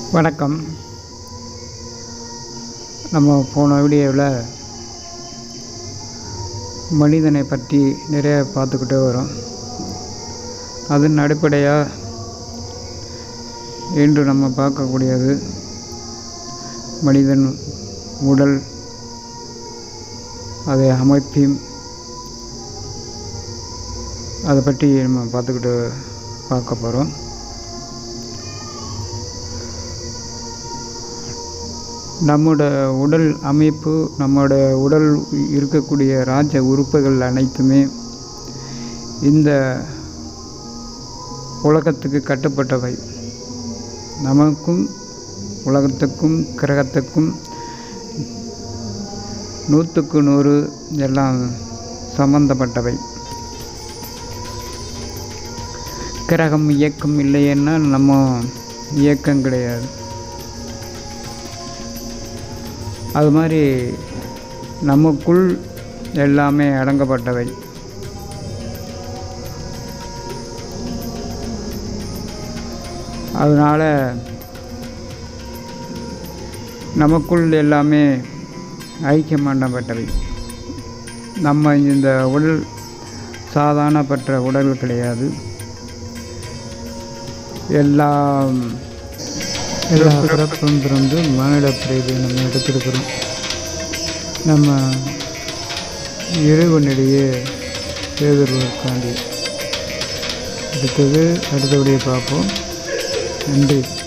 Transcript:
வணக்கம் நம்ம போன வீடியோவில் மனிதனை பற்றி நிறைய பார்த்துக்கிட்டே வரோம் அதன் அடிப்படையாக இன்று நம்ம பார்க்கக்கூடியது மனிதன் உடல் அதை அமைப்பையும் அதை பற்றி நம்ம பார்த்துக்கிட்டு பார்க்க போகிறோம் நம்மோட உடல் அமைப்பு நம்மோட உடல் இருக்கக்கூடிய ராஜ உறுப்புகள் அனைத்துமே இந்த உலகத்துக்கு கட்டுப்பட்டவை நமக்கும் உலகத்துக்கும் கிரகத்துக்கும் நூற்றுக்கு நூறு எல்லாம் சம்பந்தப்பட்டவை கிரகம் இயக்கம் இல்லைன்னா நம்ம இயக்கம் கிடையாது அது மாதிரி நமக்குள் எல்லாமே அடங்கப்பட்டவை அதனால் நமக்குள் எல்லாமே ஐக்கியமானப்பட்டவை நம்ம இந்த உடல் சாதாரணப்பட்ட உடல் கிடையாது எல்லாம் எல்லா பிறப்பும் பிறந்து மானிட பிரிவை நம்ம எடுத்திருக்கிறோம் நம்ம இறைவனிடையே தேர்தல்களுக்காண்டி அடுத்தது அடுத்தபடியே பார்ப்போம் நன்றி